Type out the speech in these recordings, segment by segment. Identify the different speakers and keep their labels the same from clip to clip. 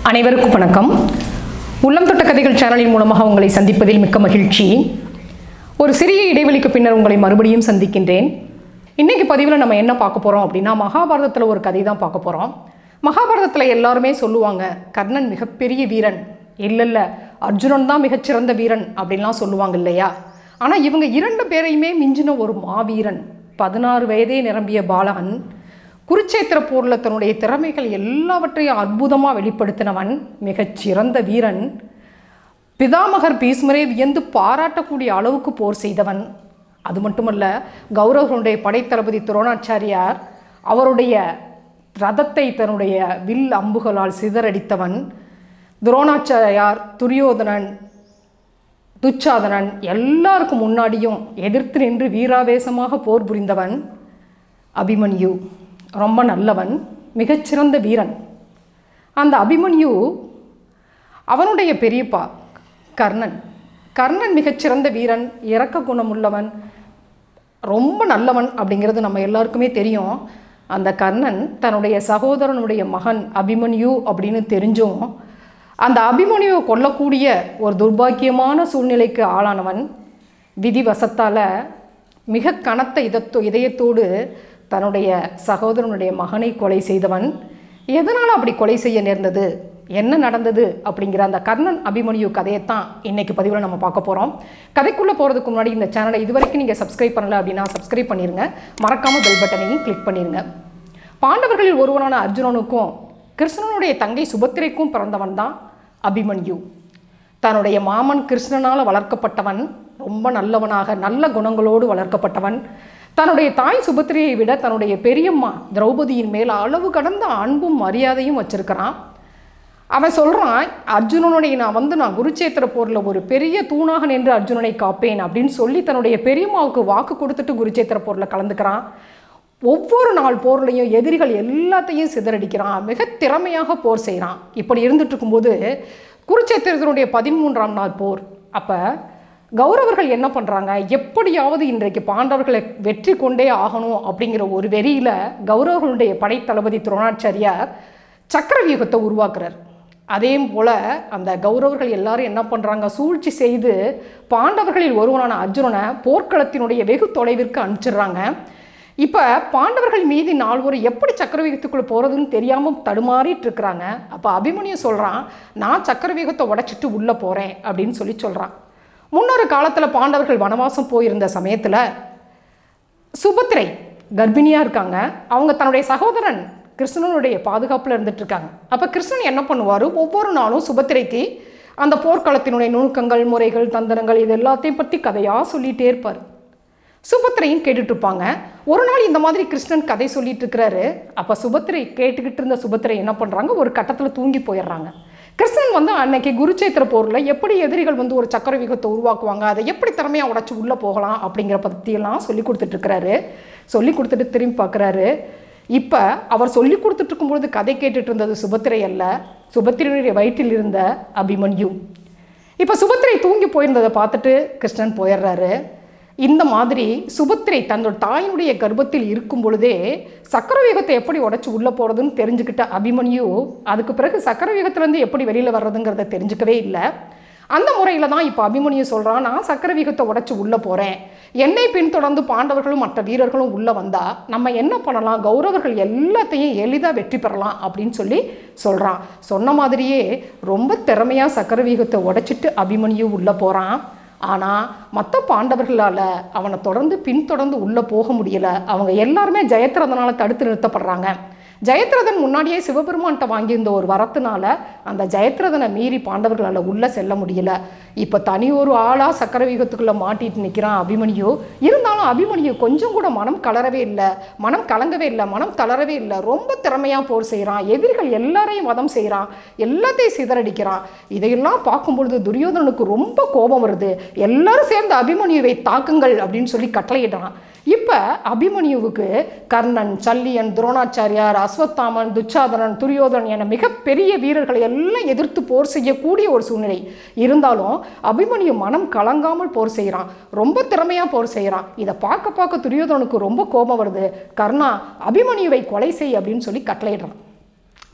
Speaker 1: அனைவருக்கும் வணக்கம் உள்ளம் தொட்ட கதைகள் சேனலின் மூலமாக உங்களை சந்திப்பதில் மிக்க மகிழ்ச்சி ஒரு சிறிய இடைவெளிக்கு பின்னர் உங்களை மறுபடியும் சந்திக்கின்றேன் இன்னைக்கு பதிவில் நம்ம என்ன பார்க்க போகிறோம் அப்படின்னா மகாபாரதத்தில் ஒரு கதை தான் பார்க்க போகிறோம் மகாபாரதத்தில் எல்லாருமே சொல்லுவாங்க கர்ணன் மிகப்பெரிய வீரன் இல்லை இல்லை அர்ஜுனன் தான் மிகச்சிறந்த வீரன் அப்படின்லாம் சொல்லுவாங்க இல்லையா ஆனால் இவங்க இரண்டு பேரையுமே மிஞ்சின ஒரு மாவீரன் பதினாறு வயதே நிரம்பிய பாலகன் குருச்சேத்திர போரில் தன்னுடைய திறமைகள் எல்லாவற்றையும் அற்புதமாக வெளிப்படுத்தினவன் மிகச்சிறந்த வீரன் பிதாமகர் பீஸ்மரே வியந்து பாராட்டக்கூடிய அளவுக்கு போர் செய்தவன் அது மட்டுமல்ல கௌரவர்களுடைய படைத்தளபதி துரோணாச்சாரியார் அவருடைய ரதத்தை தன்னுடைய வில் அம்புகளால் சிதறடித்தவன் துரோணாச்சாரியார் துரியோதனன் துச்சாதனன் எல்லாருக்கும் முன்னாடியும் எதிர்த்து நின்று வீராவேசமாக போர் புரிந்தவன் அபிமன்யு ரொம்ப நல்லவன் மிகச்சிறந்த வீரன் அந்த அபிமன்யு அவனுடைய பெரியப்பா கர்ணன் கர்ணன் மிகச்சிறந்த வீரன் இரக்க குணமுள்ளவன் ரொம்ப நல்லவன் அப்படிங்கிறது நம்ம எல்லாருக்குமே தெரியும் அந்த கர்ணன் தன்னுடைய சகோதரனுடைய மகன் அபிமன்யு அப்படின்னு தெரிஞ்சும் அந்த அபிமன்யுவை கொல்லக்கூடிய ஒரு துர்பாக்கியமான சூழ்நிலைக்கு ஆளானவன் விதிவசத்தால் மிக கனத்த இதத்தோ இதயத்தோடு தன்னுடைய சகோதரனுடைய மகனை கொலை செய்தவன் எதனால் அப்படி கொலை செய்ய நேர்ந்தது என்ன நடந்தது அப்படிங்கிற அந்த கர்ணன் அபிமன்யு கதையைத்தான் இன்னைக்கு பதிவில் நம்ம பார்க்க போகிறோம் கதைக்குள்ளே போகிறதுக்கு முன்னாடி இந்த சேனலை இது வரைக்கும் நீங்கள் சப்ஸ்கிரைப் பண்ணல அப்படின்னா சப்ஸ்கிரைப் பண்ணிடுங்க மறக்காமல் பெல் பட்டனையும் கிளிக் பண்ணிடுங்க பாண்டவர்களில் ஒருவனான அர்ஜுனனுக்கும் கிருஷ்ணனுடைய தங்கை சுபத்திரைக்கும் பிறந்தவன் தான் அபிமன்யு தன்னுடைய மாமன் கிருஷ்ணனால் வளர்க்கப்பட்டவன் ரொம்ப நல்லவனாக நல்ல குணங்களோடு வளர்க்கப்பட்டவன் தன்னுடைய தாய் சுபத்திரையை விட தன்னுடைய பெரியம்மா திரௌபதியின் மேல் அளவு கடந்த அன்பும் மரியாதையும் வச்சிருக்கிறான் அவன் சொல்கிறான் அர்ஜுனனுடைய நான் வந்து நான் குருச்சேத்திர போரில் ஒரு பெரிய தூணாக நின்று அர்ஜுனனை காப்பேன் அப்படின்னு சொல்லி தன்னுடைய பெரியம்மாவுக்கு வாக்கு கொடுத்துட்டு குருச்சேத்திர போரில் கலந்துக்கிறான் ஒவ்வொரு நாள் போர்லையும் எதிரிகள் எல்லாத்தையும் சிதறடிக்கிறான் மிக திறமையாக போர் செய்கிறான் இப்படி இருந்துட்டு இருக்கும்போது குருச்சேத்திரத்தினுடைய பதிமூன்றாம் நாள் போர் அப்போ கௌரவர்கள் என்ன பண்ணுறாங்க எப்படியாவது இன்றைக்கு பாண்டவர்களை வெற்றி கொண்டே ஆகணும் அப்படிங்கிற ஒரு வெறியில் கௌரவர்களுடைய படைத்தளபதி துரோணாச்சாரியார் சக்கரவியூகத்தை உருவாக்குறார் அதே போல் அந்த கௌரவர்கள் எல்லாரும் என்ன பண்ணுறாங்க சூழ்ச்சி செய்து பாண்டவர்களில் ஒருவனான அர்ஜுனனை போர்க்களத்தினுடைய வெகு தொலைவிற்கு அனுப்பிச்சிடுறாங்க இப்போ பாண்டவர்கள் மீதி நால்வர் எப்படி சக்கரவியூகத்துக்குள்ளே போகிறதுன்னு தெரியாமல் தடுமாறிட்டு இருக்கிறாங்க அப்போ அபிமன்யு சொல்கிறான் நான் சக்கரவியூகத்தை உடைச்சிட்டு உள்ளே போகிறேன் அப்படின்னு சொல்லி சொல்கிறான் முன்னொரு காலத்தில் பாண்டவர்கள் வனவாசம் போயிருந்த சமயத்தில் சுபத்திரை கர்ப்பிணியாக இருக்காங்க அவங்க தன்னுடைய சகோதரன் கிருஷ்ணனுடைய பாதுகாப்பில் இருந்துட்டு இருக்காங்க அப்போ கிருஷ்ணன் என்ன பண்ணுவார் ஒவ்வொரு நாளும் சுபத்திரைக்கு அந்த போர்க்களத்தினுடைய நுணுக்கங்கள் முறைகள் தந்திரங்கள் இது எல்லாத்தையும் பற்றி கதையாக சொல்லிகிட்டே இருப்பார் சுபத்திரையும் கேட்டுட்டு இருப்பாங்க ஒரு நாள் இந்த மாதிரி கிருஷ்ணன் கதை சொல்லிட்டு இருக்கிறாரு அப்போ சுபத்திரை கேட்டுக்கிட்டு இருந்த சுபத்திரை என்ன பண்ணுறாங்க ஒரு கட்டத்தில் தூங்கி போயிடுறாங்க கிருஷ்ணன் வந்து அன்னைக்கு குருச்சேத்திர போரில் எப்படி எதிரிகள் வந்து ஒரு சக்கர வியூகத்தை உருவாக்குவாங்க அதை எப்படி திறமையாக உடச்சி உள்ளே போகலாம் அப்படிங்கிற பற்றியெல்லாம் சொல்லி கொடுத்துட்ருக்கிறாரு சொல்லி கொடுத்துட்டு திரும்பி பார்க்குறாரு இப்போ அவர் சொல்லி கொடுத்துட்டு இருக்கும்பொழுது கதை கேட்டுட்டு இருந்தது சுபத்திரை அல்ல சுபத்திரையுடைய வயிற்றில் இருந்த அபிமன்யு இப்போ சுபத்திரை தூங்கி போயிருந்ததை பார்த்துட்டு கிருஷ்ணன் போயிடுறாரு இந்த மாதிரி சுபத்திரை தன்னோட தாயினுடைய கர்ப்பத்தில் இருக்கும் பொழுதே சக்கரவேகத்தை எப்படி உடச்சி உள்ளே போகிறதுன்னு தெரிஞ்சுக்கிட்ட அபிமன்யு அதுக்கு பிறகு சக்கரவேகத்துலேருந்து எப்படி வெளியில் வர்றதுங்கிறத தெரிஞ்சுக்கவே இல்லை அந்த முறையில் தான் இப்போ அபிமன்யு சொல்கிறான் நான் சக்கரவியூகத்தை உடச்சி உள்ளே போகிறேன் என்னை பின்தொடர்ந்து பாண்டவர்களும் மற்ற வீரர்களும் உள்ளே வந்தால் நம்ம என்ன பண்ணலாம் கௌரவர்கள் எல்லாத்தையும் எளிதாக வெற்றி பெறலாம் அப்படின்னு சொல்லி சொல்கிறான் சொன்ன மாதிரியே ரொம்ப திறமையாக சக்கரவியூகத்தை உடைச்சிட்டு அபிமன்யு உள்ளே போகிறான் ஆனால் மற்ற பாண்டவர்களால் அவனை தொடர்ந்து பின்தொடர்ந்து உள்ளே போக முடியலை அவங்க எல்லாருமே ஜெயத்ரதனால் தடுத்து நிறுத்தப்படுறாங்க ஜெயத்ரதன் முன்னாடியே சிவபெருமான்கிட்ட வாங்கியிருந்த ஒரு வரத்தினால அந்த ஜெயத்ரதனை மீறி பாண்டவர்களால் உள்ளே செல்ல முடியல இப்போ தனி ஒரு ஆளாக சக்கரவியூகத்துக்குள்ளே மாட்டிட்டு நிற்கிறான் அபிமன்யு இருந்தாலும் அபிமன்யு கொஞ்சம் கூட மனம் கலரவே இல்லை மனம் கலங்கவே இல்லை மனம் தளரவே இல்லை ரொம்ப திறமையாக போர் செய்கிறான் எதிரிகள் எல்லாரையும் வதம் செய்கிறான் எல்லாத்தையும் சிதறடிக்கிறான் இதையெல்லாம் பார்க்கும்பொழுது துரியோதனனுக்கு ரொம்ப கோபம் வருது எல்லாரும் சேர்ந்து அபிமன்யுவை தாக்குங்கள் அப்படின்னு சொல்லி கட்டளையிடுறான் இப்போ அபிமன்யுவுக்கு கர்ணன் சல்லியன் துரோணாச்சாரியார் அஸ்வத்தாமன் துச்சாதனன் துரியோதனன் என மிகப்பெரிய வீரர்களை எல்லாம் எதிர்த்து போர் செய்யக்கூடிய ஒரு சூழ்நிலை இருந்தாலும் அபிமன்யு மனம் கலங்காமல் போர் செய்கிறான் ரொம்ப திறமையாக போர் செய்கிறான் இதை பார்க்க பார்க்க துரியோதனனுக்கு ரொம்ப கோபம் வருது கர்ணா அபிமன்யுவை கொலை செய் அப்படின்னு சொல்லி கட்டளையிடுறான்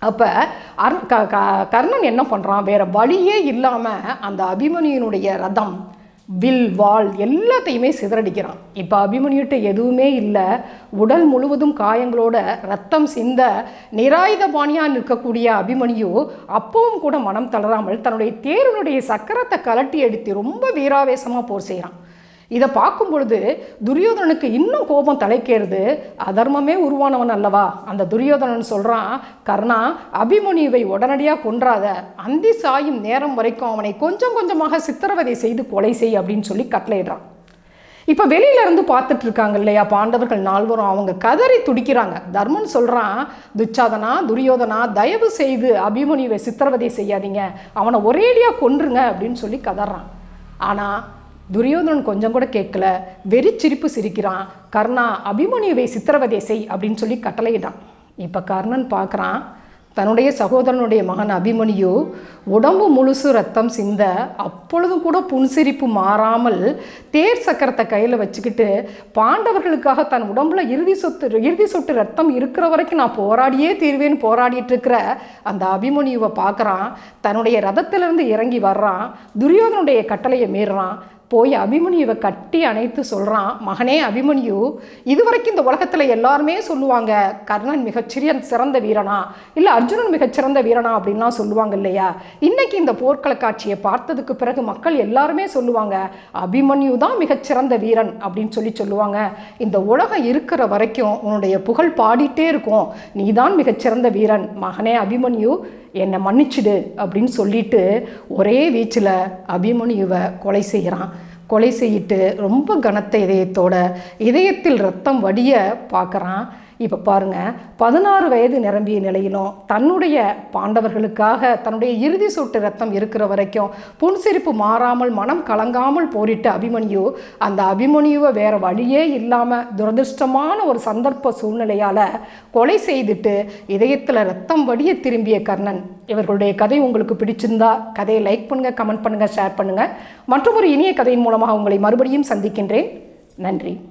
Speaker 1: அப்போ அர் க க கர்ணன் என்ன பண்ணுறான் வேற வழியே இல்லாமல் அந்த அபிமன்யுனுடைய ரதம் வில் வாள் எல்லாத்தையுமே சிதறடிக்கிறான் இப்போ அபிமன்யுட்ட எதுவுமே இல்லை உடல் முழுவதும் காயங்களோட ரத்தம் சிந்த நிராயுதபாணியாக நிற்கக்கூடிய அபிமன்யு அப்பவும் கூட மனம் தளராமல் தன்னுடைய தேருனுடைய சக்கரத்தை கலட்டி எடுத்து ரொம்ப வீராவேசமாக போர் செய்கிறான் இதை பார்க்கும் பொழுது துரியோதனனுக்கு இன்னும் கோபம் தலைக்கேறுது அதர்மமே உருவானவன் அல்லவா அந்த துரியோதனன் சொல்கிறான் கர்ணா அபிமன்யுவை உடனடியாக கொன்றாத அந்தி சாயும் நேரம் வரைக்கும் அவனை கொஞ்சம் கொஞ்சமாக சித்திரவதை செய்து கொலை செய் அப்படின்னு சொல்லி கட்டளையிடுறான் இப்போ வெளியில இருந்து பார்த்துட்டு இருக்காங்க இல்லையா பாண்டவர்கள் நால்வரும் அவங்க கதறி துடிக்கிறாங்க தர்மன் சொல்கிறான் துச்சாதனா துரியோதனா தயவு செய்து அபிமன்யுவை சித்திரவதை செய்யாதீங்க அவனை ஒரேடியாக கொன்றுங்க அப்படின்னு சொல்லி கதறான் ஆனால் துரியோதனன் கொஞ்சம் கூட கேட்கல வெறிச்சிரிப்பு சிரிக்கிறான் கர்ணா அபிமன்யுவை சித்திரவதை செய் அப்படின்னு சொல்லி கட்டளையிட்டான் இப்போ கர்ணன் பார்க்குறான் தன்னுடைய சகோதரனுடைய மகன் அபிமன்யு உடம்பு முழுசு ரத்தம் சிந்த அப்பொழுதும் கூட புன்சிரிப்பு மாறாமல் தேர் சக்கரத்தை கையில் வச்சுக்கிட்டு பாண்டவர்களுக்காக தன் உடம்புல இறுதி சொத்து இறுதி சொட்டு ரத்தம் இருக்கிற வரைக்கும் நான் போராடியே தீர்வேன்னு போராடிட்டு இருக்கிற அந்த அபிமன்யுவை பார்க்குறான் தன்னுடைய ரதத்திலிருந்து இறங்கி வர்றான் துரியோதனுடைய கட்டளையை மீறுறான் போய் அபிமன்யுவை கட்டி அணைத்து சொல்கிறான் மகனே அபிமன்யு இதுவரைக்கும் இந்த உலகத்தில் எல்லாருமே சொல்லுவாங்க கர்ணன் மிகச்சிறிய சிறந்த வீரனா இல்லை அர்ஜுனன் மிகச்சிறந்த வீரனா அப்படின்லாம் சொல்லுவாங்க இல்லையா இன்னைக்கு இந்த போர்க்கள காட்சியை பார்த்ததுக்கு பிறகு மக்கள் எல்லாருமே சொல்லுவாங்க அபிமன்யு தான் மிகச்சிறந்த வீரன் அப்படின்னு சொல்லி சொல்லுவாங்க இந்த உலகம் இருக்கிற வரைக்கும் உன்னுடைய புகழ் பாடிட்டே இருக்கும் நீ தான் மிகச்சிறந்த வீரன் மகனே அபிமன்யு என்னை மன்னிச்சிடு அப்படின்னு சொல்லிட்டு ஒரே வீச்சில் அபிமன்யுவை கொலை செய்கிறான் கொலை செய்யிட்டு ரொம்ப கனத்த இதயத்தோட இதயத்தில் ரத்தம் வடிய பார்க்குறான் இப்போ பாருங்க பதினாறு வயது நிரம்பிய நிலையிலும் தன்னுடைய பாண்டவர்களுக்காக தன்னுடைய இறுதி சொட்டு ரத்தம் இருக்கிற வரைக்கும் புன்சிரிப்பு மாறாமல் மனம் கலங்காமல் போரிட்ட அபிமன்யு அந்த அபிமன்யுவை வேற வழியே இல்லாமல் துரதிருஷ்டமான ஒரு சந்தர்ப்ப சூழ்நிலையால் கொலை செய்துட்டு இதயத்தில் ரத்தம் வடிய திரும்பிய கர்ணன் இவர்களுடைய கதை உங்களுக்கு பிடிச்சிருந்தா கதையை லைக் பண்ணுங்கள் கமெண்ட் பண்ணுங்கள் ஷேர் பண்ணுங்கள் மற்றும் ஒரு இனிய கதையின் மூலமாக உங்களை மறுபடியும் சந்திக்கின்றேன் நன்றி